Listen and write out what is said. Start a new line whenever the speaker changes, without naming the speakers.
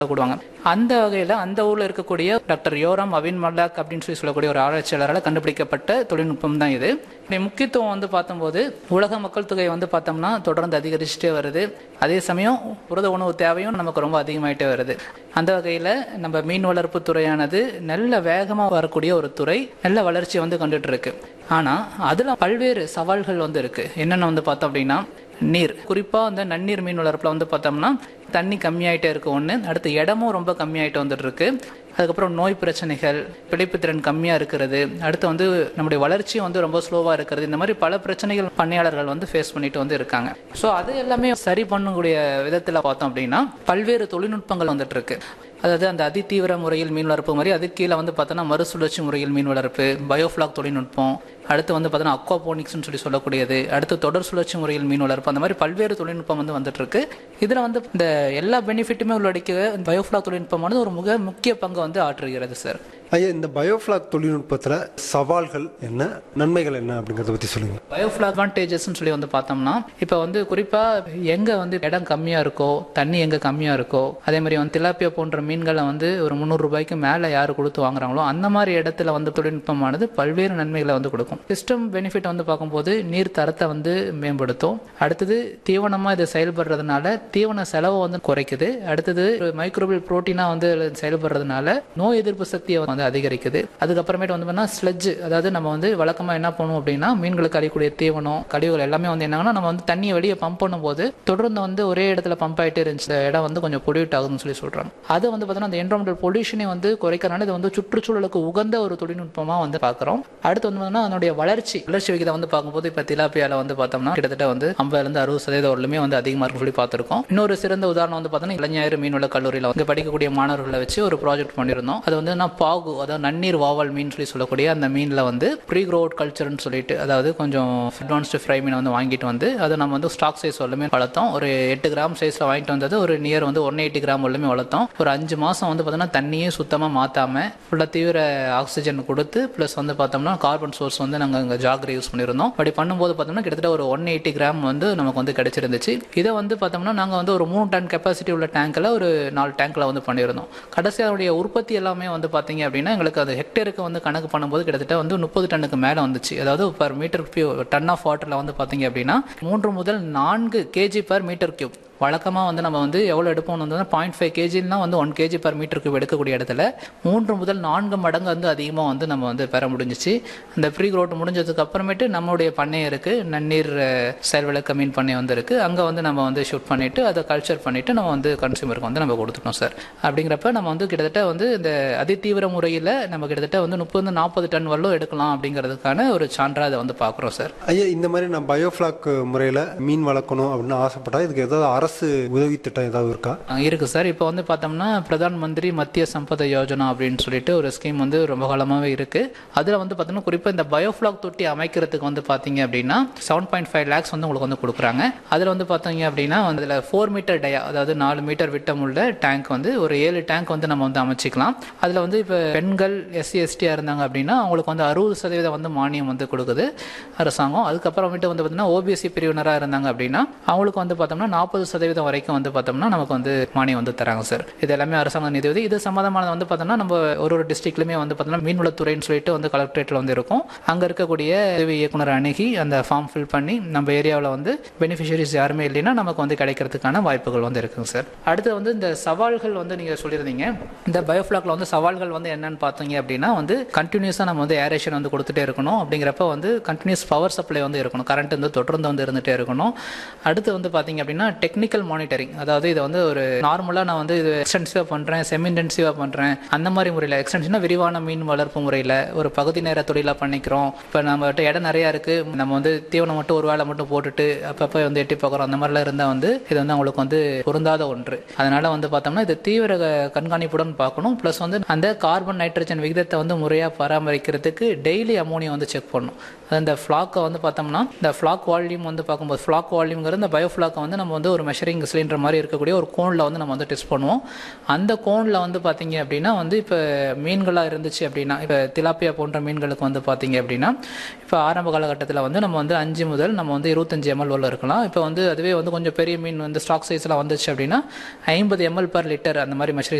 கூடுவாங்க அந்த வகையில் அந்த ஊரில் இருக்கக்கூடிய டாக்டர் யோராம் அவின் மல்லாக் அப்படின்னு சொல்லி சொல்லக்கூடிய ஒரு ஆராய்ச்சியாளரால் கண்டுபிடிக்கப்பட்ட தொழில்நுட்பம் தான் இது இப்படி முக்கியத்துவம் வந்து பார்த்தம்போது உலக மக்கள் தொகை வந்து பார்த்தோம்னா தொடர்ந்து அதிகரிச்சுட்டே வருது அதே சமயம் புரத உணவு தேவையும் நமக்கு ரொம்ப அதிகமாயிட்டே வருது அந்த வகையில் நம்ம மீன் வளர்ப்பு துறையானது நல்ல வேகமாக வரக்கூடிய ஒரு துறை நல்ல வளர்ச்சியை வந்து கண்டுட்டு இருக்கு ஆனால் அதில் பல்வேறு சவால்கள் வந்து இருக்கு என்னென்ன வந்து பார்த்தோம் அப்படின்னா நீர் குறிப்பாக அந்த நன்னீர் மீன் வளர்ப்பில் வந்து பார்த்தோம்னா தண்ணி கம்மியாயிட்டே இருக்கு ஒன்று அடுத்து இடமும் ரொம்ப கம்மியாயிட்டு வந்துட்டு இருக்கு அதுக்கப்புறம் நோய் பிரச்சனைகள் பிழைப்புத்திறன் கம்மியாக இருக்கிறது அடுத்து வந்து நம்முடைய வளர்ச்சியும் வந்து ரொம்ப ஸ்லோவாக இருக்கிறது இந்த மாதிரி பல பிரச்சனைகள் பண்ணையாளர்கள் வந்து ஃபேஸ் பண்ணிட்டு வந்து இருக்காங்க ஸோ அது எல்லாமே சரி பண்ணக்கூடிய விதத்தில் பார்த்தோம் அப்படின்னா பல்வேறு தொழில்நுட்பங்கள் வந்துட்டு இருக்கு அதாவது அந்த அதிதீவிர முறையில் மீன் வளர்ப்பு மாதிரி அது கீழே வந்து பார்த்தோன்னா மறுசுழற்சி முறையில் மீன் வளர்ப்பு பயோஃப்ளாக் தொழில்நுட்பம் அடுத்து வந்து பார்த்தோன்னா அக்வாபோனிக்ஸ்னு சொல்லி சொல்லக்கூடியது அடுத்து தொடர் சுழற்சி முறையில் மீன் வளர்ப்பு அந்த மாதிரி பல்வேறு தொழில்நுட்பம் வந்து வந்துட்டு இருக்கு இதில் வந்து இந்த எல்லா பெனிஃபிட்டுமே உள்ளடக்கிய பயோஃப்ளாக் தொழில்நுட்பமானது ஒரு மிக முக்கிய பங்கு வந்து ஆற்றுகிறது சார்
ஐயா இந்த பயோஃப்ளாக் தொழில்நுட்பத்தில் சவால்கள் என்ன நன்மைகள் என்ன அப்படிங்கிறத பற்றி சொல்லுங்க
பயோஃபில் அட்வான்டேஜஸ்னு சொல்லி வந்து பார்த்தோம்னா இப்போ வந்து குறிப்பாக எங்கே வந்து இடம் கம்மியாக இருக்கோ தண்ணி எங்கே கம்மியாக இருக்கோ அதே மாதிரி வந்து திலாப்பியா போன்ற மீன்களை வந்து ஒரு முந்நூறு ரூபாய்க்கு மேலே யார் கொடுத்து வாங்குறாங்களோ அந்த மாதிரி இடத்துல வந்து தொழில்நுட்பமானது பல்வேறு நன்மைகளை வந்து கொடுக்கும் சிஸ்டம் பெனிஃபிட் வந்து பார்க்கும்போது நீர் தரத்தை வந்து மேம்படுத்தும் அடுத்தது தீவனமாக இது செயல்படுறதுனால தீவன செலவை வந்து குறைக்குது அடுத்தது மைக்ரோபியல் புரோட்டீனாக வந்து செயல்படுறதுனால நோய் எதிர்ப்பு சக்தியை வந்து அதிகரிக்குது அதுக்கப்புறமேட்டு வந்து பார்த்தீங்கன்னா ஸ்லெட்ஜ் அதாவது நம்ம வந்து வழக்கமாக என்ன பண்ணுவோம் அப்படின்னா மீன்களுக்கு அழிக்கூடிய தீவனம் கழிவுகள் எல்லாமே வந்து என்னங்கன்னா நம்ம வந்து தண்ணியை வெளியே பம்ப் பண்ணும்போது தொடர்ந்து வந்து ஒரே இடத்துல பம்ப் ஆகிட்டே இருந்துச்சு இந்த இடம் வந்து கொஞ்சம் பொல்யூட் ஆகுதுன்னு சொல்லி சொல்கிறாங்க அது வந்து பார்த்தீங்கன்னா அந்த என்வரன்மெண்டல் பொல்யூஷனை வந்து குறைக்கிறனால இது வந்து சுற்றுச்சூழலுக்கு உகந்த ஒரு தொழில்நுட்பமாக வந்து பார்க்குறோம் அடுத்து வந்து பார்த்தீங்கன்னா அதனுடைய வளர்ச்சி வளர்ச்சி விகிதம் வந்து பார்க்கும்போது இப்போ திலாப்பியால வந்து பார்த்தோம்னா கிட்டத்தட்ட வந்து ஐம்பதுலேருந்து அறுபது சதவீதம் வரலுமே வந்து அதிகமாக இருக்கும் சொல்லி பார்த்துருக்கோம் இன்னொரு சிறந்த உதாரணம் வந்து பார்த்தோன்னா இளைஞர் மீன்வள கல்லூரியில் வந்து படிக்கக்கூடிய மாணவர்களை வச்சு ஒரு ப்ராஜெக்ட் பண்ணியிருந்தோம் அது வந்து நான் பாகு அதாவது நன்னீர் வாவல் மீன் சொல்லி சொல்லக்கூடிய அந்த மீனில் வந்து ப்ரீ க்ரோட் கல்ச்சர்னு சொல்லிட்டு அதாவது கொஞ்சம் அட்வான்ஸ்டு ஃப்ரை மீனை வந்து வாங்கிட்டு வந்து அதை நம்ம வந்து ஸ்டாக் சைஸ் வரலுமே வளர்த்தோம் ஒரு எட்டு கிராம் சைஸில் வாங்கிட்டு வந்தது ஒரு நியர் வந்து ஒன் எயிட்டி கிராம் வரலுமே வளர்த்தோம் ஒரு அஞ்சு மாதம் வந்து பார்த்தோன்னா தண்ணியே சுத்தமாக மாற்றாம ஃபுல்லாக தீவிர ஆக்சிஜன் கொடுத்து ப்ளஸ் வந்து பார்த்தோம்னா கார்பன் சோர்ஸ் வந்து நாங்கள் இங்கே ஜாகரி யூஸ் பண்ணியிருந்தோம் அப்படி பண்ணும்போது பார்த்தோம்னா கிட்டத்தட்ட ஒரு ஒன் எயிட்டி கிராம் வந்து நமக்கு வந்து கிடைச்சிருந்துச்சு இதை வந்து பார்த்தோம்னா நாங்கள் வந்து ஒரு மூணு டன் கெப்பாசிட்டி உள்ள டேங்க்கில் ஒரு நாலு டேங்க்கில் வந்து பண்ணியிருந்தோம் கடைசி அதனுடைய உற்பத்தி எல்லாமே வந்து பார்த்தீங்க அப்படின்னா எங்களுக்கு அது ஹெக்டேருக்கு வந்து கணக்கு பண்ணும்போது கிட்டத்தட்ட வந்து முப்பது டன்னுக்கு மேலே வந்துச்சு அதாவது per metre cube ton of வாட்டரில் வந்து பார்த்தீங்க அப்படின்னா மூன்று முதல் நான்கு கேஜி பர் மீட்டர் கியூப் வழக்கமாக வந்து நம்ம வந்து எவ்வளோ எடுப்போம்னு வந்து பாயிண்ட் ஃபைவ் கேஜின்னா வந்து ஒன் கேஜி பர் மீட்டருக்கு எடுக்கக்கூடிய இடத்துல மூன்று முதல் நான்கு மடங்கு வந்து அதிகமாக வந்து நம்ம வந்து பெற முடிஞ்சிச்சு அந்த ப்ரீ க்ரோட் முடிஞ்சதுக்கு அப்புறமேட்டு நம்மளுடைய பண்ணை இருக்குது நன்னீர் செயல்விளக்க மீன் பண்ணை வந்து இருக்குது அங்கே வந்து நம்ம வந்து ஷூட் பண்ணிவிட்டு அதை கல்ச்சர் பண்ணிவிட்டு நம்ம வந்து கன்சியூமருக்கு வந்து நம்ம கொடுத்துட்டோம் சார் அப்படிங்கிறப்ப நம்ம வந்து கிட்டத்தட்ட வந்து இந்த அதிதீவிர முறையில் நம்ம கிட்டத்தட்ட வந்து முப்பது நாற்பது டன் வரலும் எடுக்கலாம் அப்படிங்கிறதுக்கான ஒரு சான்றாக அதை வந்து பார்க்குறோம் சார்
ஐயா இந்த மாதிரி நான் பயோஃப்ளாக் முறையில் மீன் வளர்க்கணும் அப்படின்னு ஆசைப்பட்டா இதுக்கு ஏதாவது அரசு உதவி திட்டம் ஏதாவது இருக்கா
அஹ் இருக்கு சார் இப்போ வந்து பார்த்தோம்னா பிரதான் மந்திரி மத்திய சம்பத யோஜனா அப்படின்னு சொல்லிட்டு ஒரு ஸ்கீம் வந்து ரொம்ப காலமாகவே இருக்கு அதில் வந்து பார்த்தோம்னா குறிப்பாக இந்த பயோஃப்ளாக் தொட்டி அமைக்கிறதுக்கு வந்து பார்த்தீங்க அப்படின்னா செவன் பாயிண்ட் ஃபைவ் லேக்ஸ் வந்து உங்களுக்கு வந்து கொடுக்குறாங்க அதில் வந்து பார்த்தீங்க அப்படின்னா அதில் ஃபோர் மீட்டர் டயா அதாவது நாலு மீட்டர் விட்டம் உள்ள டேங்க் வந்து ஒரு ஏழு டேங்க் வந்து நம்ம வந்து அமைச்சிக்கலாம் அதில் வந்து இப்போ பெண்கள் எஸ்சி எஸ்டியாக இருந்தாங்க அப்படின்னா அவங்களுக்கு வந்து அறுபது சதவீதம் வந்து மானியம் வந்து கொடுக்குது அரசாங்கம் அதுக்கப்புறமேட்டு வந்து பார்த்தீங்கன்னா ஓபிஎஸ்சி பிரிவினராக இருந்தாங்க அப்படின்னா அவங்களுக்கு வந்து பார்த்தோம்னா நாற்பது சதவீதம் வரைக்கும் வந்து பார்த்தோம்னா நமக்கு வந்து மானியம் வந்து தராங்க சார் இது எல்லாமே அரசாங்க நிதி உதவி இது சம்மந்தமானது வந்து பார்த்தோம்னா நம்ம ஒரு ஒரு டிஸ்ட்ரிக்ட்லையுமே வந்து பார்த்தோம்னா மீன்வளத்துறைன்னு சொல்லிட்டு வந்து கலெக்டரேட்டில் வந்து இருக்கும் அங்கே இருக்கக்கூடிய உதவி இயக்குனர் அணுகி அந்த ஃபார்ம் ஃபில் பண்ணி நம்ம ஏரியாவில் வந்து பெனிஃபிஷரிஸ் யாருமே இல்லைன்னா நமக்கு வந்து கிடைக்கிறதுக்கான வாய்ப்புகள் வந்து இருக்குங்க சார் அடுத்து வந்து இந்த சவால்கள் வந்து நீங்கள் சொல்லியிருந்தீங்க இந்த பயோஃப்ளாக்ல வந்து சவால்கள் வந்து என்னன்னு பார்த்தீங்க அப்படின்னா வந்து கண்டினியூஸாக நம்ம வந்து ஏரேஷன் வந்து கொடுத்துட்டே இருக்கணும் அப்படிங்கிறப்ப வந்து கண்டினியூஸ் பவர் சப்ளை வந்து இருக்கணும் கரண்ட் வந்து தொடர்ந்து வந்து இருந்துகிட்டே இருக்கணும் அடுத்து வந்து பார்த்தீங்க அப்படின்னா டெக்னிக்கல் மானிட்டரிங் அதாவது இதை வந்து ஒரு நார்மலாக நான் வந்து இது எக்ஸ்டென்சிவாக பண்ணுறேன் செமி இன்டென்சிவாக பண்ணுறேன் அந்த மாதிரி முறையில் எக்ஸ்டென்ஷனாக விரிவான மீன் வளர்ப்பு முறையில் ஒரு பகுதி நேர தொழிலாக பண்ணிக்கிறோம் இப்போ நம்மகிட்ட இடம் நிறையா இருக்குது நம்ம வந்து தீவனம் மட்டும் ஒரு வேளை மட்டும் போட்டுட்டு அப்பப்போ வந்து எட்டி பார்க்குறோம் அந்த மாதிரிலாம் இருந்தால் வந்து இது வந்து அவங்களுக்கு வந்து பொருந்தாத ஒன்று அதனால வந்து பார்த்தோம்னா இது தீவிர க- கண்காணிப்புடன் பார்க்கணும் ப்ளஸ் வந்து அந்த கார்பன் நைட்ரஜன் விகிதத்தை வந்து முறையாக பராமரிக்கிறதுக்கு டெய்லி அமோனியா வந்து செக் பண்ணணும் அது இந்த ஃப்ளாக்கை வந்து பார்த்தோம்னா இந்த ஃப்ளாக் வால்யூம் வந்து பார்க்கும்போது ஃப்ளாக் வால்யூம்ங்கிறது இந்த பயோஃப்ளாக்கை வந்து நம்ம வந்து ஒரு மெஷரிங் சிலிண்டர் மாதிரி இருக்கக்கூடிய ஒரு கோனில் வந்து நம்ம வந்து டெஸ்ட் பண்ணுவோம் அந்த கோனில் வந்து பார்த்தீங்க அப்படின்னா வந்து இப்போ மீன்களாக இருந்துச்சு அப்படின்னா இப்போ திலாப்பியா போன்ற மீன்களுக்கு வந்து பார்த்தீங்க அப்படின்னா இப்போ ஆரம்ப காலகட்டத்தில் வந்து நம்ம வந்து அஞ்சு முதல் நம்ம வந்து இருபத்தஞ்சு எம்எல் உள்ள இருக்கலாம் இப்போ வந்து அதுவே வந்து கொஞ்சம் பெரிய மீன் வந்து ஸ்டாக் சைஸில் வந்துச்சு அப்படின்னா ஐம்பது எம்எல் பர் லிட்டர் அந்த மாதிரி மெஷரிங்